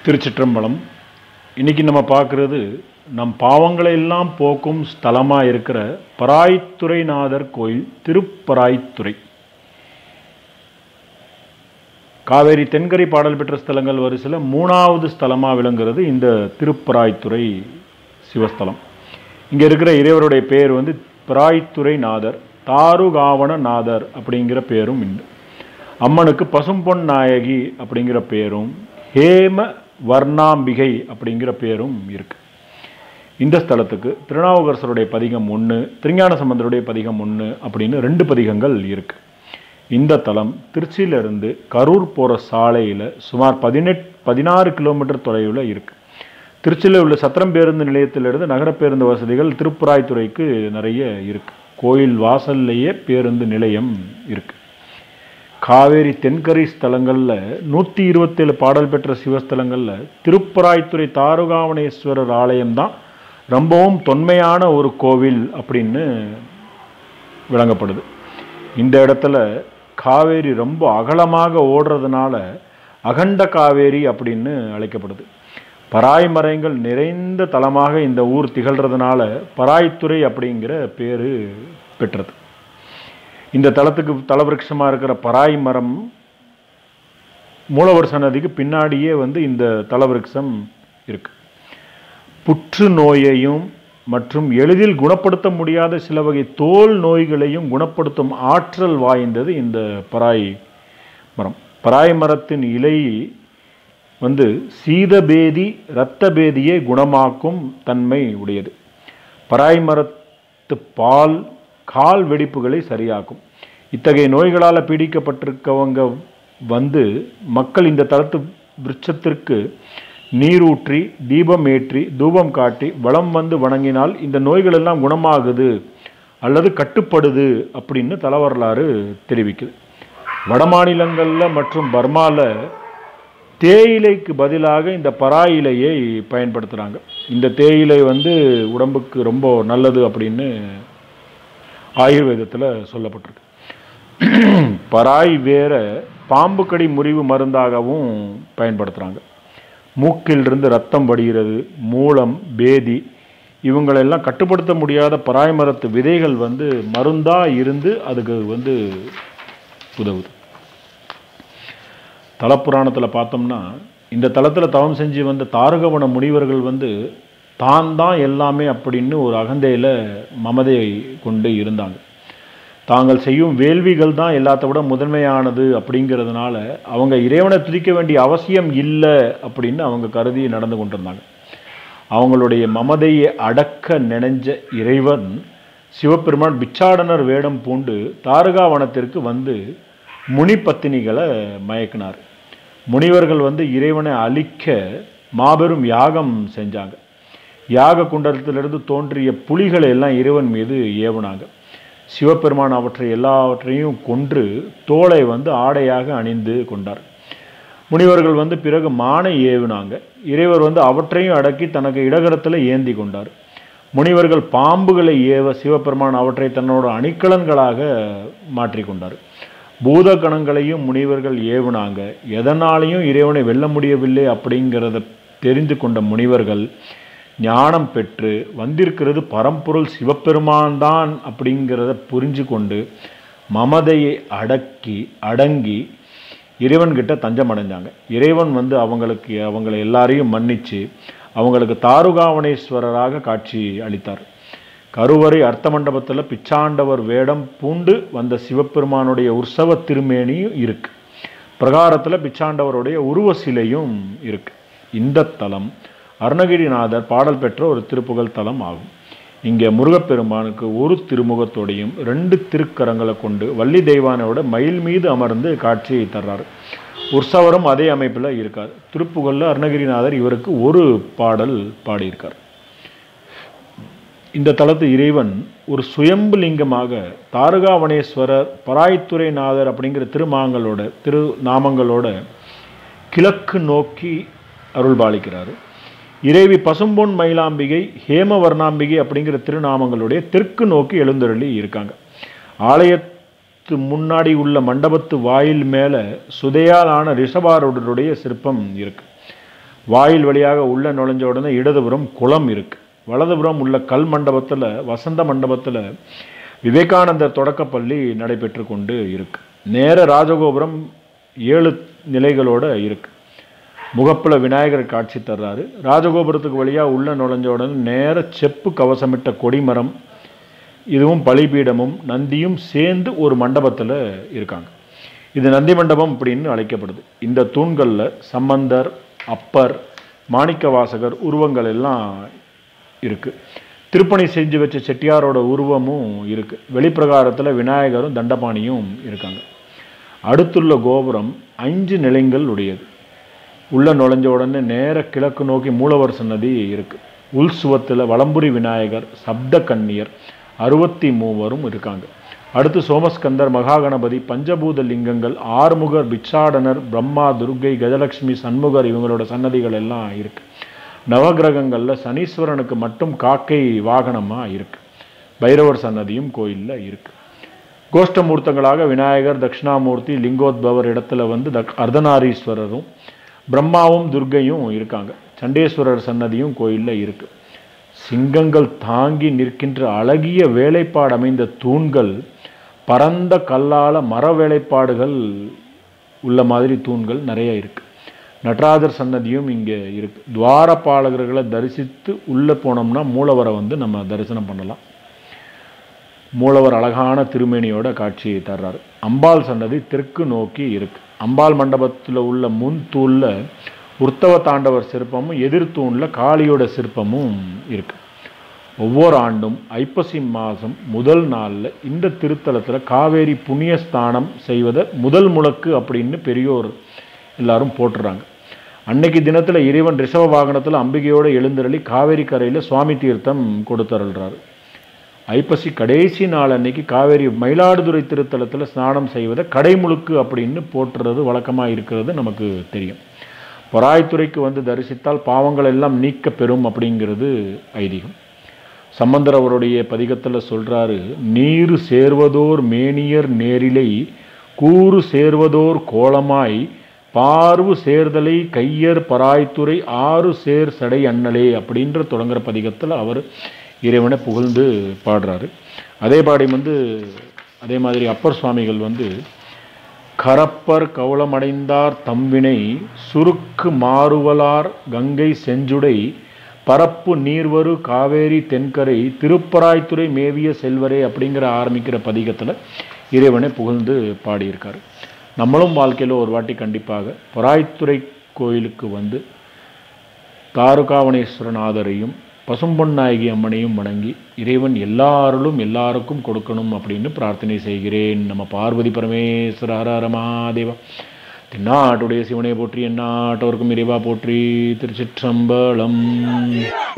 திருச்சிற்றம்பலம் இன்னைக்கு நம்ம பார்க்குறது நம் பாவங்களை எல்லாம் போக்கும் ஸ்தலமாக இருக்கிற பராய்த்துறைநாதர் கோயில் திருப்பராய்த்துறை காவேரி தென்கரை பாடல் பெற்ற ஸ்தலங்கள் வரிசையில் மூணாவது ஸ்தலமாக விளங்குறது இந்த திருப்பராய்த்துறை சிவஸ்தலம் இங்கே இருக்கிற இறைவருடைய பேர் வந்து பராய்த்துறை நாதர் தாருகாவண நாதர் அப்படிங்கிற பேரும் உண்டு அம்மனுக்கு பசும்பொன் நாயகி அப்படிங்கிற பேரும் ஹேம வர்ணாம்பிகை அப்படிங்கிற பேரும் இருக்கு இந்த ஸ்தலத்துக்கு திருநாவுக்கரசருடைய பதிகம் ஒன்று திருஞான சம்பந்தருடைய பதிகம் ஒன்று அப்படின்னு ரெண்டு பதிகங்கள் இருக்கு இந்த தலம் திருச்சியிலிருந்து கரூர் போகிற சாலையில் சுமார் பதினெட் பதினாறு கிலோமீட்டர் தொலைவில் இருக்கு திருச்சியில் உள்ள சத்திரம் பேருந்து நிலையத்திலிருந்து நகர பேருந்து வசதிகள் திருப்புராய்த்துறைக்கு நிறைய இருக்கு கோயில் வாசல்லையே பேருந்து நிலையம் இருக்கு காவேரி தென்கரை ஸ்தலங்களில் நூற்றி இருபத்தேழு பாடல் பெற்ற சிவஸ்தலங்களில் திருப்பராய்த்துறை தாருகாவணேஸ்வரர் ஆலயம்தான் ரொம்பவும் தொன்மையான ஒரு கோவில் அப்படின்னு விளங்கப்படுது இந்த இடத்துல காவேரி ரொம்ப அகலமாக ஓடுறதுனால அகண்ட காவேரி அப்படின்னு அழைக்கப்படுது பராய்மரங்கள் நிறைந்த தலமாக இந்த ஊர் திகழ்றதுனால பராய்த்துறை அப்படிங்கிற பேர் பெற்றது இந்த தலத்துக்கு தலவிருட்சமாக இருக்கிற பராய் மரம் மூலவர் சன்னதிக்கு பின்னாடியே வந்து இந்த தலவிருட்சம் இருக்கு புற்று நோயையும் மற்றும் எளிதில் குணப்படுத்த முடியாத சில வகை தோல் நோய்களையும் குணப்படுத்தும் ஆற்றல் வாய்ந்தது இந்த பராய் மரம் பராய் மரத்தின் இலை வந்து சீதபேதி இரத்தபேதியை குணமாக்கும் தன்மை உடையது பராய் மரத்து பால் கால் வெடிப்புகளை சரியாக்கும் இத்தகைய நோய்களால் பீடிக்கப்பட்டிருக்கவங்க வந்து மக்கள் இந்த தளத்து விருட்சத்திற்கு நீரூற்றி தீபம் ஏற்றி தூபம் காட்டி வளம் வந்து வணங்கினால் இந்த நோய்கள் எல்லாம் குணமாகுது அல்லது கட்டுப்படுது அப்படின்னு தலவரலாறு தெரிவிக்குது வட மாநிலங்களில் மற்றும் பர்மாவில் தேயிலைக்கு பதிலாக இந்த பராயிலையை பயன்படுத்துகிறாங்க இந்த தேயிலை வந்து உடம்புக்கு ரொம்ப நல்லது அப்படின்னு ஆயுர்வேதத்தில் சொல்லப்பட்டிருக்கு பராய் வேற பாம்பு கடி முறிவு மருந்தாகவும் பயன்படுத்துகிறாங்க மூக்கிலிருந்து ரத்தம் வடிகிறது மூலம் பேதி இவங்களெல்லாம் கட்டுப்படுத்த முடியாத பராய் மரத்து விதைகள் வந்து மருந்தாக இருந்து அதுக்கு வந்து உதவுது தலப்புராணத்தில் பார்த்தோம்னா இந்த தலத்தில் தவம் செஞ்சு வந்த தாரகவன முனிவர்கள் வந்து தான் தான் எல்லாமே அப்படின்னு ஒரு அகந்தையில் மமதையை கொண்டு இருந்தாங்க தாங்கள் செய்யும் வேள்விகள் தான் எல்லாத்த விட முதன்மையானது அப்படிங்கிறதுனால அவங்க இறைவனை துதிக்க வேண்டிய அவசியம் இல்லை அப்படின்னு அவங்க கருதி நடந்து கொண்டிருந்தாங்க அவங்களுடைய மமதையை அடக்க நினைஞ்ச இறைவன் சிவபெருமான் பிச்சாடனர் வேடம் பூண்டு தாரகாவனத்திற்கு வந்து முனி பத்தினிகளை மயக்கினார் முனிவர்கள் வந்து இறைவனை அழிக்க மாபெரும் யாகம் செஞ்சாங்க யாக குண்டலத்திலிருந்து தோன்றிய புலிகளை எல்லாம் இறைவன் மீது ஏவுனாங்க சிவபெருமான் அவற்றை எல்லாவற்றையும் கொன்று தோலை வந்து ஆடையாக அணிந்து கொண்டார் முனிவர்கள் வந்து பிறகு மானை ஏவினாங்க இறைவர் வந்து அவற்றையும் அடக்கி தனக்கு இடகரத்தில் ஏந்தி கொண்டார் முனிவர்கள் பாம்புகளை ஏவ சிவபெருமான் அவற்றை தன்னோட அணிக்கலன்களாக மாற்றிக்கொண்டார் பூத கணங்களையும் முனிவர்கள் ஏவுனாங்க எதனாலையும் இறைவனை வெல்ல முடியவில்லை அப்படிங்கிறத தெரிந்து கொண்ட முனிவர்கள் ஞானம் பெற்று வந்திருக்கிறது பரம்பொருள் சிவபெருமான் தான் அப்படிங்கிறத புரிஞ்சு கொண்டு மமதையை அடக்கி அடங்கி இறைவன்கிட்ட தஞ்சம் அடைஞ்சாங்க இறைவன் வந்து அவங்களுக்கு அவங்களை எல்லாரையும் மன்னித்து அவங்களுக்கு தாருகாவணேஸ்வரராக காட்சி அளித்தார் கருவறை அர்த்த மண்டபத்தில் பிச்சாண்டவர் வேடம் பூண்டு வந்த சிவபெருமானுடைய உற்சவ திருமேனியும் இருக்கு பிரகாரத்தில் பிச்சாண்டவருடைய உருவ சிலையும் இருக்கு இந்த தலம் அருணகிரிநாதர் பாடல் பெற்ற ஒரு திருப்புகழ் தலம் ஆகும் இங்கே முருகப்பெருமானுக்கு ஒரு திருமுகத்தோடையும் ரெண்டு திருக்கரங்களை கொண்டு வள்ளி தெய்வானோட மயில் மீது அமர்ந்து காட்சி தர்றார் உற்சவரும் அதே அமைப்பில் இருக்கார் திருப்புகழில் அருணகிரிநாதர் இவருக்கு ஒரு பாடல் பாடியிருக்கார் இந்த தலத்து இறைவன் ஒரு சுயம்பு லிங்கமாக தாரகாவணேஸ்வரர் பராய்த்துறைநாதர் அப்படிங்கிற திருமாங்களோட திரு நாமங்களோட கிழக்கு நோக்கி அருள் பாலிக்கிறாரு இறைவி பசும்பொன் மயிலாம்பிகை ஹேமவர்ணாம்பிகை அப்படிங்கிற திருநாமங்களுடைய தெற்கு நோக்கி எழுந்தருளி இருக்காங்க ஆலயத்து முன்னாடி உள்ள மண்டபத்து வாயில் மேலே சுதையாலான ரிஷபாருடருடைய சிற்பம் இருக்கு வாயில் வழியாக உள்ள நுழைஞ்ச உடனே இடதுபுறம் குளம் இருக்கு வலதுபுறம் உள்ள கல் மண்டபத்தில் வசந்த மண்டபத்தில் விவேகானந்தர் தொடக்கப்பள்ளி நடைபெற்று கொண்டு இருக்கு நேர ராஜகோபுரம் ஏழு நிலைகளோட இருக்கு முகப்பில் விநாயகர் காட்சி தர்றாரு ராஜகோபுரத்துக்கு வழியாக உள்ள நுழைஞ்ச உடனே நேர செப்பு கவசமிட்ட கொடிமரம் இதுவும் பலிபீடமும் நந்தியும் சேர்ந்து ஒரு மண்டபத்தில் இருக்காங்க இது நந்தி மண்டபம் அப்படின்னு அழைக்கப்படுது இந்த தூண்களில் சம்பந்தர் அப்பர் மாணிக்கவாசகர் உருவங்கள் எல்லாம் இருக்கு திருப்பணி செஞ்சு வச்ச செட்டியாரோட உருவமும் இருக்கு வெளிப்பிரகாரத்தில் விநாயகரும் தண்டபாணியும் இருக்காங்க அடுத்துள்ள கோபுரம் அஞ்சு நிலைங்கள் உடையது உள்ள நுழைஞ்ச உடனே நேர கிழக்கு நோக்கி மூலவர் சன்னதி இருக்கு உள் சுவத்தில் வலம்புரி விநாயகர் சப்த கன்னியர் அறுபத்தி மூவரும் இருக்காங்க அடுத்து சோமஸ்கந்தர் மகாகணபதி பஞ்சபூத லிங்கங்கள் ஆறுமுகர் பிச்சாடனர் பிரம்மா துர்கை கஜலட்சுமி சண்முகர் இவங்களோட சன்னதிகள் எல்லாம் இருக்கு நவகிரகங்களில் சனீஸ்வரனுக்கு மட்டும் காக்கை வாகனமாக இருக்கு பைரவர் சன்னதியும் கோயிலில் இருக்கு கோஷ்டமூர்த்தங்களாக விநாயகர் தட்சிணாமூர்த்தி லிங்கோத்பவர் இடத்துல வந்து தக் அர்த்தநாரீஸ்வரரும் பிரம்மாவும் துர்க்கையும் இருக்காங்க சண்டேஸ்வரர் சன்னதியும் கோயிலில் இருக்கு சிங்கங்கள் தாங்கி நிற்கின்ற அழகிய வேலைப்பாடு அமைந்த தூண்கள் பரந்த கல்லால மர வேலைப்பாடுகள் உள்ள மாதிரி தூண்கள் நிறைய இருக்கு நடராஜர் சன்னதியும் இங்கே இருக்கு துவாரபாலகர்களை தரிசித்து உள்ளே போனோம்னா மூலவரை வந்து நம்ம தரிசனம் பண்ணலாம் மூலவர் அழகான திருமேனியோட காட்சியை தர்றாரு அம்பாள் சன்னதி தெற்கு நோக்கி இருக்கு அம்பாள் மண்டபத்தில் உள்ள முன் தூணில் உற்சவ தாண்டவர் சிற்பமும் எதிர் தூணில் காளியோட சிற்பமும் இருக்கு ஒவ்வொரு ஆண்டும் ஐப்பசி மாதம் முதல் நாளில் இந்த திருத்தலத்தில் காவேரி புண்ணிய ஸ்தானம் செய்வதை முதல் முழக்கு அப்படின்னு பெரியோர் எல்லாரும் போட்டுறாங்க அன்னைக்கு தினத்தில் இறைவன் ரிஷப வாகனத்தில் அம்பிகையோடு எழுந்தருளி காவேரி கரையில் சுவாமி தீர்த்தம் கொடுத்தருள்றாரு ஐப்பசி கடைசி நாள் அன்னைக்கு காவேரி மயிலாடுதுறை திருத்தலத்தில் ஸ்நானம் செய்வதை கடைமுழுக்கு அப்படின்னு போட்டுறது வழக்கமாக இருக்கிறது நமக்கு தெரியும் பொறாய்த்துறைக்கு வந்து தரிசித்தால் பாவங்கள் எல்லாம் நீக்க பெறும் அப்படிங்கிறது ஐதீகம் சம்பந்தர் அவருடைய பதிகத்தில் சொல்றாரு நீரு சேர்வதோர் மேனியர் நேரிலை கூறு சேர்வதோர் கோலமாய் பார்வு சேர்தலை கையர் பராய்த்துறை ஆறு சேர் சடை அண்ணலே அப்படின்ற தொடங்குற பதிகத்தில் அவர் இறைவனை புகழ்ந்து பாடுறாரு அதே பாடி வந்து அதே மாதிரி அப்பர் சுவாமிகள் வந்து கரப்பர் கவளமடைந்தார் தம்வினை சுருக்கு மாறுவலார் கங்கை செஞ்சுடை பரப்பு நீர்வரு காவேரி தென்கரை திருப்பராய்த்துறை மேவிய செல்வரே அப்படிங்கிற ஆரம்பிக்கிற பதிகத்தில் இறைவனை புகழ்ந்து பாடியிருக்காரு நம்மளும் வாழ்க்கையில் ஒரு வாட்டி கண்டிப்பாக பொறாய்த்துறை கோயிலுக்கு வந்து தாருகாவணேஸ்வரநாதரையும் பசும்பொன்னாயகி அம்மனையும் வணங்கி இறைவன் எல்லாருளும் எல்லாருக்கும் கொடுக்கணும் அப்படின்னு பிரார்த்தனை செய்கிறேன் நம்ம பார்வதி பரமேஸ்வர ஹர ஹர மகாதேவா தென்னாட்டுடைய சிவனை போற்றி எந்நாட்டவருக்கும் இறைவா போற்றி திருச்சிற்றம்பலம்